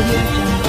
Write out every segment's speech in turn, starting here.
audio jungle.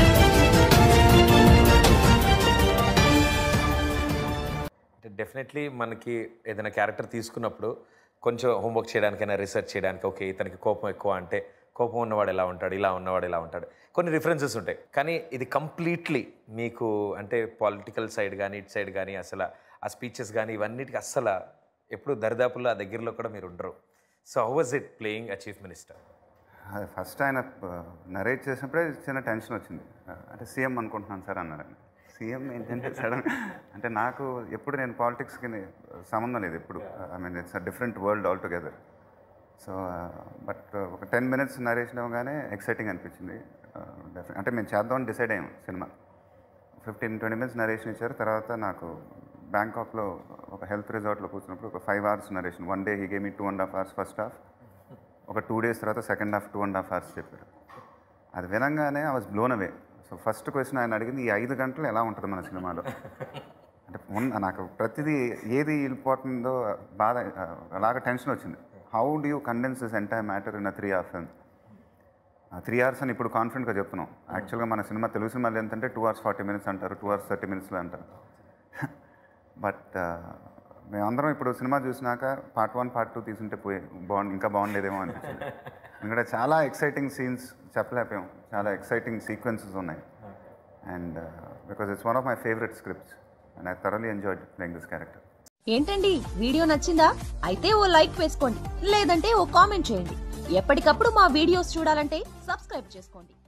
అంటే definitely మనకి ఏదైనా క్యారెక్టర్ తీసుకున్నప్పుడు కొంచెం హోంవర్క్ చేయడానికైనా రీసెర్చ్ చేయడానికి ఓకే ఇతనికి కోపం ఎక్కువ అంటే కోపం ఉన్నవాడు ఎలా ఉంటాడు ఇలా ఉన్నవాడు ఎలా ఉంటాడు కొన్ని రిఫరెన్సెస్ ఉంటాయి కానీ ఇది కంప్లీట్లీ మీకు అంటే పొలిటికల్ సైడ్ కానీ ఇటు సైడ్ కానీ అసలు ఆ స్పీచెస్ కానీ ఇవన్నిటికి అస్సలు ఎప్పుడు దరిదాపుల్లో ఆ దగ్గరలో కూడా మీరు ఉండరు so how was it playing a chief minister అది ఫస్ట్ ఆయన నరేట్ చేసినప్పుడే చిన్న టెన్షన్ వచ్చింది అంటే సీఎం అనుకుంటున్నాను సార్ అన్నారు ఆయన సీఎం ఏంటంటే సడన్ అంటే నాకు ఎప్పుడు నేను పాలిటిక్స్కి సంబంధం లేదు ఎప్పుడు I mean it's a different world all together so but ఒక టెన్ మినిట్స్ నరేషన్ ఇవ్వగానే ఎక్సైటింగ్ అనిపించింది డెఫినెట్ అంటే మేము చేద్దామని డిసైడ్ అయ్యాం cinema fifteen twenty minutes narration ఇచ్చారు తర్వాత నాకు బ్యాంకాక్లో ఒక హెల్త్ రిసార్ట్లో కూర్చున్నప్పుడు ఒక five hours narration one day he gave me two and half hours first half ఒక టూ డేస్ తర్వాత second half two and half hours చెప్పారు అది వినంగానే I was blown away so first question ఆయన అడిగింది ఈ ఐదు గంటలు ఎలా ఉంటుంది మన సినిమాలో అంటే ఉన్న నాకు ప్రతిదీ ఏది వెళ్ళిపోతుందో బాధ అలాగా టెన్షన్ వచ్చింది how do you condense this entire matter in three half film three hours అని ఇప్పుడు కాన్ఫిడెంట్గా చెప్తున్నాం యాక్చువల్గా మన సినిమా తెలుగు సినిమాలు ఎంతంటే టూ అవర్స్ ఫార్టీ మినిట్స్ అంటారు టూ అవర్స్ థర్టీ మినిట్స్లో అంటారు బట్ మేమందరం ఇప్పుడు సినిమా చూసినాక పార్ట్ వన్ పార్ట్ టూ తీసుంటే పోయి బాగుంది ఇంకా బాగుండేదేమో అనిపించింది ఎందుకంటే చాలా ఎక్సైటింగ్ సీన్స్ చెప్పలేకపోయాం చాలా ఎక్సైటింగ్ సీక్వెన్సెస్ ఉన్నాయి and because it's one of my favourite scripts and I thoroughly enjoyed playing this character ఏంటండి వీడియో నచ్చిందా అయితే ఓ లైక్ వేసుకోండి లేదంటే ఓ కామెంట్ చేయండి ఎప్పటికప్పుడు మా వీడియోస్ చూడాలంటే సబ్స్క్రైబ్ చేసుకోండి